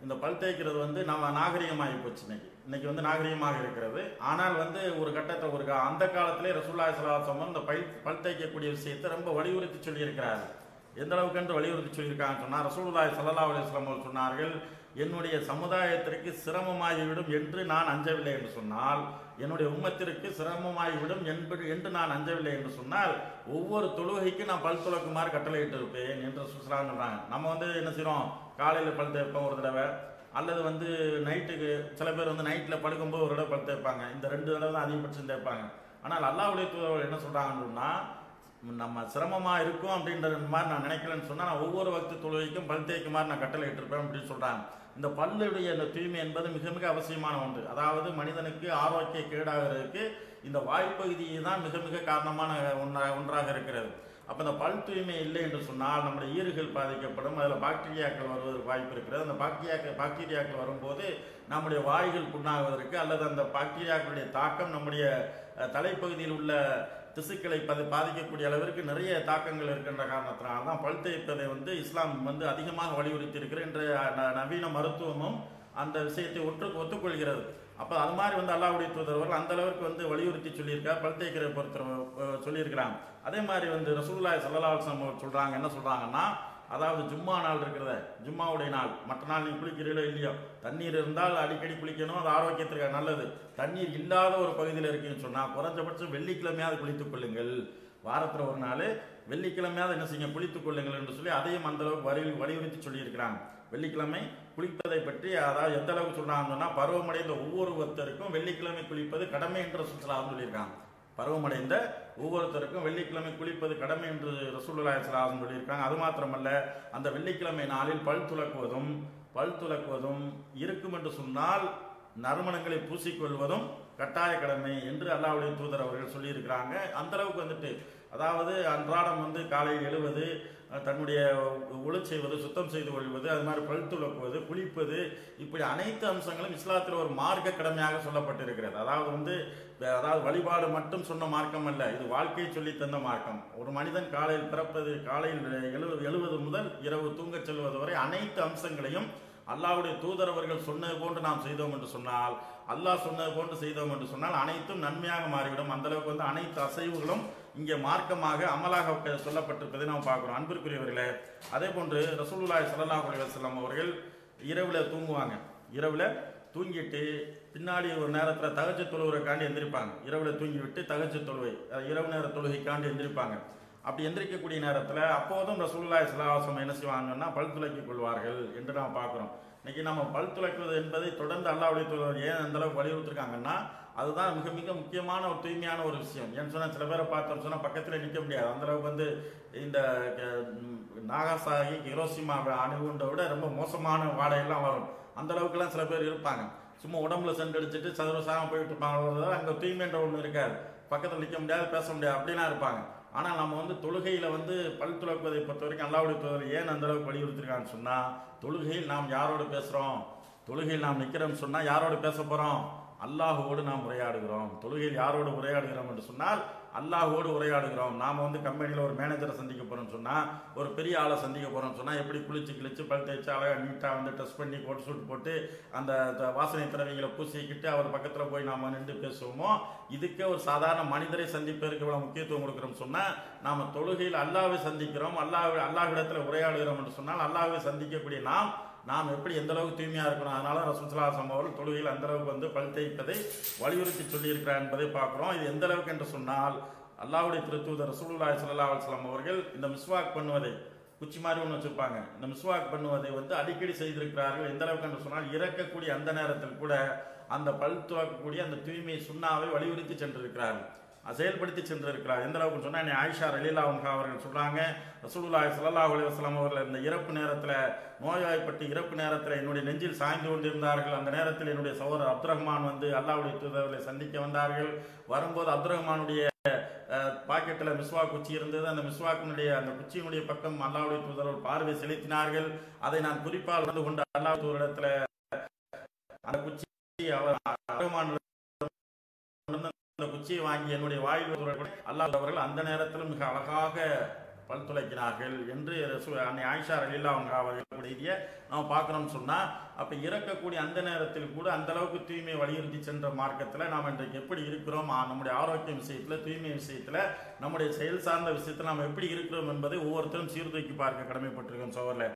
இந்த பல் தேய்க்கிறது வந்து நம்ம நாகரிகமாகி போச்சு இன்னைக்கு இன்னைக்கு வந்து நாகரிகமாக இருக்கிறது ஆனால் வந்து ஒரு கட்டத்தை ஒரு கா- அந்த காலத்திலே ரசூல்லாய் சலாசம் இந்த பல் பல் தேய்க்கக்கூடிய விஷயத்தை ரொம்ப வலியுறுத்தி சொல்லியிருக்கிறார் எந்த அளவுக்கு என்று வலியுறுத்தி சொல்லியிருக்காங்கன்னு சொன்னால் ரசூலுல்லாஹி ஸல்லல்லாஹு அலைஹி வஸல்லம் அவர்கள் சொன்னார்கள் என்னுடைய சமுதாயத்திற்கு சிரமமாகிவிடும் என்று நான் அஞ்சவில்லை என்று சொன்னால் என்னுடைய உம்மத்திற்கு சிரமமாகிவிடும் என்பது என்று நான் அஞ்சவில்லை என்று சொன்னால் ஒவ்வொரு தொழுகைக்கு நான் பல் துளக்குமாறு கட்டளையிட்டு இருப்பேன் என்று சுசலான்னு சொல்றாங்க நம்ம வந்து என்ன செய்றோம் காலையில் பல் தேய்ப்போம் ஒரு தடவை அல்லது வந்து நைட்டுக்கு சில பேர் வந்து நைட்டில் படுக்கும்போது ஒரு தடவை பல் தேய்ப்பாங்க இந்த ரெண்டு தடவை தான் அதிகபட்சம் தேய்ப்பாங்க ஆனால் அல்லாஹ்வுடைய தூதர்கள் என்ன சொல்றாங்கன்னு சொன்னா நம்ம சிரமமா இருக்கும் அப்படின்ற மாதிரி நான் நினைக்கலன்னு சொன்னா நான் ஒவ்வொரு வக்து தொழுகைக்கும் பல் தேய்க்குமாறு நான் கட்டளை இட்டிருப்பேன் அப்படின்னு சொல்றாங்க இந்த பல்லுடைய இந்த தூய்மை என்பது மிக மிக அவசியமான ஒன்று அதாவது மனிதனுக்கு ஆரோக்கிய கேடாகிறதுக்கு இந்த வாய்ப்பகுதி தான் மிக மிக காரணமான ஒன்றாக ஒன்றாக இருக்கிறது அப்போ இந்த பல் தூய்மை இல்லை என்று சொன்னால் நம்முடைய ஈறுகள் பாதிக்கப்படும் அதில் பாக்டீரியாக்கள் வருவதற்கு வாய்ப்பு இருக்கிறது அந்த பாக்டீரியாக்கள் பாக்டீரியாக்கள் வரும்போது நம்முடைய வாய்கள் புண்ணாகுவதற்கு அல்லது அந்த பாக்டீரியாக்களுடைய தாக்கம் நம்முடைய அஹ், தலைப்பகுதியில் உள்ள திசுக்களை பதி பாதிக்கக்கூடிய அளவிற்கு நிறைய தாக்கங்கள் இருக்கின்ற காரணத்தினால தான் பல் தேய்ப்பதை வந்து இஸ்லாம் வந்து அதிகமாக வலியுறுத்தி இருக்கிற இன்றைய ந- நவீன மருத்துவமும் அந்த விஷயத்தை ஒற்று ஒத்துக்கொள்கிறது அப்போ அது மாதிரி வந்து அல்லாஹ்வுடைய தூதரவர்கள் அந்த அளவுக்கு வந்து வலியுறுத்தி சொல்லியிருக்கார் பல் தேய்க்கிற பொறுத்த சொல்லியிருக்கிறாங்க அதே மாதிரி வந்து ரசூலுல்லாஹி ஸல்லல்லாஹு அலைஹி வஸல்லம் அவர்கள் சொல்றாங்க என்ன சொல்றாங்கன்னா அதாவது ஜும்மா நாள் இருக்கிறத ஜும்மாவுடைய நாள் மற்ற நாள் நீ குளிக்கிறீங்களோ இல்லையோ தண்ணீர் இருந்தால் அடிக்கடி குளிக்கணும் அது ஆரோக்கியத்திற்கு நல்லது தண்ணீர் இல்லாத ஒரு பகுதியில் இருக்குன்னு சொன்னா குறைஞ்சபட்சம் வெள்ளிக்கிழமையாவது குளித்துக் கொள்ளுங்கள் வாரத்தில் ஒரு நாள் வெள்ளிக்கிழமையாவது என்ன செய்யுங்க குளித்துக் கொள்ளுங்கள் என்று சொல்லி அதையும் அந்த அளவுக்கு வலி வலியுறுத்தி சொல்லியிருக்கிறாங்க வெள்ளிக்கிழமை குளிப்பதை பற்றி அதாவது எந்த அளவுக்கு சொல்றாங்கன்னு சொன்னா பருவமடைந்த ஒவ்வொருவருத்தருக்கும் வெள்ளிக்கிழமை குளிப்பது கடமை என்ற சுற்றுலாவும் சொல்லியிருக்காங்க பருவமடைந்த ஒவ்வொருத்தருக்கும் வெள்ளிக்கிழமை குளிப்பது கடமை என்று ரசூலுல்லாஹி ஸல்லல்லாஹு அலைஹி சொல்லியிருக்காங்க அது மாத்திரமல்ல அந்த வெள்ளிக்கிழமை நாளில் பல் துலக்குவதும் பல் துலக்குவதும் இருக்கும் என்று சொன்னால் நறுமணங்களை பூசிக்கொள்வதும் கட்டாய கடமை என்று அல்லாஹ்வுடைய தூதர் அவர்கள் சொல்லியிருக்கிறாங்க அந்த அளவுக்கு வந்துட்டு அதாவது அன்றாடம் வந்து காலையில் எழுவது அஹ், தன்னுடைய ஒளி செய்வது சுத்தம் செய்து கொள்வது அது மாதிரி பல் துலக்குவது குளிப்பது இப்படி அனைத்து அம்சங்களும் இஸ்லாத்தில் ஒரு மார்க்க கடமையாக சொல்லப்பட்டிருக்கிறது அதாவது வந்து வே- அதாவது வழிபாடு மட்டும் சொன்ன மார்க்கம் அல்ல இது வாழ்க்கையை சொல்லி தந்த மார்க்கம் ஒரு மனிதன் காலையில் பிறப்பது காலையில் எழுவது எழுவது முதல் இரவு தூங்கச் செல்வது வரை அனைத்து அம்சங்களையும் அல்லாஹ்வுடைய தூதர் அவர்கள் சொன்னது போன்று நாம் செய்தோம் என்று சொன்னால் அல்லாஹ் சொன்னது போன்று செய்தோம் என்று சொன்னால் அனைத்தும் நன்மையாக மாறிவிடும் அந்த அளவுக்கு வந்து அனைத்து அசைவுகளும் இங்கே மார்க்கமாக அமலாக க- சொல்லப்பட்டிருப்பதை நாம் பார்க்கிறோம் அன்பிற்குரியவர்களே அதே போன்று ரசூலுல்லாஹி ஸல்லல்லாஹு அலைஹி வஸல்லம் அவர்கள் இரவுல தூங்குவாங்க இரவுல தூங்கிட்டு பின்னாடி ஒரு நேரத்தில் தகச்ச தொழுவுறக்காண்டி எந்திரிப்பாங்க இரவுல தூங்கி விட்டு தகச்ச தொழுவை அஹ் இரவு நேர தொழுகைக்காண்டி எந்திரிப்பாங்க அப்படி எந்திரிக்கக்கூடிய நேரத்தில் அப்போதும் ரசூலுல்லாஹி ஸல்லல்லாஹு அலைஹி வஸல்லம் என்ன செய்வாங்கன்னா பல் துலக்கிக் கொள்வார்கள் என்று நாம் பார்க்கிறோம் இன்னைக்கு நம்ம பல் துலக்குவது என்பதை தொடர்ந்து அல்லாஹ்வுடைய தூதர் ஏன் அந்த அளவுக்கு வலியுறுத்திருக்காங்கன்னா அதுதான் மிக மிக முக்கியமான ஒரு தூய்மையான ஒரு விஷயம் ஏன்னு சொன்னா சில பேரை பார்த்தோம் சொன்னா பக்கத்துல நிற்க முடியாது அந்த அளவுக்கு வந்து இந்த க- ம், நாகாசாகி ஹிரோசிமா அணுகுண்டை விட ரொம்ப மோசமான வாடையெல்லாம் வரும் அந்த அளவுக்குலாம் சில பேர் இருப்பாங்க சும்மா உடம்புல சென்று அடிச்சுட்டு சதுரசாம போயிட்டு இருப்பாங்க அங்க தூய்மைன்ற ஒன்று இருக்காது பக்கத்தில் நிற்க முடியாது பேச முடியாது அப்படிலாம் இருப்பாங்க ஆனால் நம்ம வந்து தொழுகையில் வந்து பல் துலக்குவதை பொறுத்த வரைக்கும் அல்லாவுடைய தூதர் ஏன் அந்த அளவுக்கு வலியுறுத்திருக்கான்னு சொன்னால் தொழுகையில் நாம் யாரோடு பேசுகிறோம் தொழுகையில் நாம் நிற்கிறோம்னு சொன்னால் யாரோடு பேச போகிறோம் அல்லாஹுவோடு நாம் உரையாடுகிறோம் தொழுகையில் யாரோடு உரையாடுகிறோம் என்று சொன்னால் அல்லாஹுவோடு உரையாடுகிறோம் நாம் வந்து கம்பெனியில் ஒரு மேனேஜரை சந்திக்க போகிறோம்னு சொன்னால் ஒரு பெரிய ஆளை சந்திக்க போகிறோம்னு சொன்னால் எப்படி குளிச்சு கிழிச்சு பல் தேய்ச்சி அழகாக நீட்டாக வந்து ட்ரெஸ் பண்ணி கோட் சூட் போட்டு அந்த த- வாசனை திரவியங்களை பூசிக்கிட்டு அவர் பக்கத்தில் போய் நாம் நின்று பேசுவோமோ இதுக்கே ஒரு சாதாரண மனிதரை சந்திப்பதற்கு இவ்வளவு முக்கியத்துவம் கொடுக்குறோம் சொன்னால் நாம் தொழுகையில் அல்லாவை சந்திக்கிறோம் அல்லாஹ் அல்லாஹ்விடத்தில் உரையாடுகிறோம் என்று சொன்னால் அல்லாஹ்வை சந்திக்கக்கூடிய நாம் நாம் எப்படி எந்த அளவுக்கு தூய்மையாக இருக்கணும் அதனால ரசூலுல்லாஹி அவர்கள் தொழுகையில் அந்த அளவுக்கு வந்து பல் தேய்ப்பதை வலியுறுத்தி சொல்லியிருக்கிறார் என்பதை பார்க்கிறோம் இது எந்த அளவுக்கு என்று சொன்னால் அல்லாஹ்வுடைய திருத்தூதர் ரசூலுல்லாஹி ஸல்லல்லாஹு அலைஹி வஸல்லம் அவர்கள் இந்த மிஸ்வாக் பண்ணுவதை குச்சி மாதிரி ஒன்று வச்சிருப்பாங்க இந்த மிஸ்வாக் பண்ணுவதை வந்து அடிக்கடி செய்திருக்கிறார்கள் எந்த அளவுக்கு என்று சொன்னால் இறக்கக்கூடிய அந்த நேரத்தில் கூட அந்த பல் துவக்கக்கூடிய அந்த தூய்மை சுண்ணாவை வலியுறுத்தி சென்றிருக்கிறார்கள் அது செயல்படுத்தி சென்றிருக்கிறார் எந்த அளவுக்கு சொன்னா நீ ஆயிஷா ரலீலா அவங்க அவர்கள் சொல்றாங்க ரசூலுல்லாஹி ஸல்லல்லாஹு அலைஹி வஸல்லம் அவர்கள் இந்த இறப்பு நேரத்தில் நோய்வாய்ப்பட்டு இறப்பு நேரத்தில் என்னுடைய நெஞ்சில் சாய்ந்து கொண்டிருந்தார்கள் அந்த நேரத்தில் என்னுடைய சகோதரர் அப்துல் ரஹ்மான் வந்து அல்லாஹ்வுடைய தூதர்களை சந்திக்க வந்தார்கள் வரும்போது அப்துல் ரஹ்மானுடைய பாக்கெட்டில் மிஸ்வாக் குச்சி இருந்தது அந்த மிஸ்வாக்கினுடைய அந்த குச்சியினுடைய பக்கம் அல்லாஹ்வுடைய தூதர்கள் பார்வை செலுத்தினார்கள் அதை நான் குறிப்பால் வந்து கொண்டு அல்லாஹ் தூதரிடத்துல அந்த குச்சி அவர் அப்துல் ரஹ்மான் அந்த குச்சியை வாங்கி என்னுடைய வாயில் அல்லாஹ் அவர்கள் அந்த நேரத்தில் மிக அழகாக பல் துளைக்கினார்கள் என்று ரசூ- அன்னை ஆயிஷா ரலீலா அவங்க அவர்கள் செய்தியை நாம் பார்க்குறோம்னு சொன்னால் அப்போ இறக்கக்கூடிய அந்த நேரத்தில் கூட அந்த அளவுக்கு தூய்மை வலியுறுத்தி சென்ற மார்க்கத்தில் நாம் இன்றைக்கு எப்படி இருக்கிறோம் ஆ, நம்முடைய ஆரோக்கியம் விஷயத்தில் தூய்மை விஷயத்தில் நம்முடைய செயல் சார்ந்த விஷயத்தில் நாம் எப்படி இருக்கிறோம் என்பதை ஒவ்வொருத்தரும் சீர்தூக்கி பார்க்க கடமைப்பட்டிருக்கோம் சோழர்ல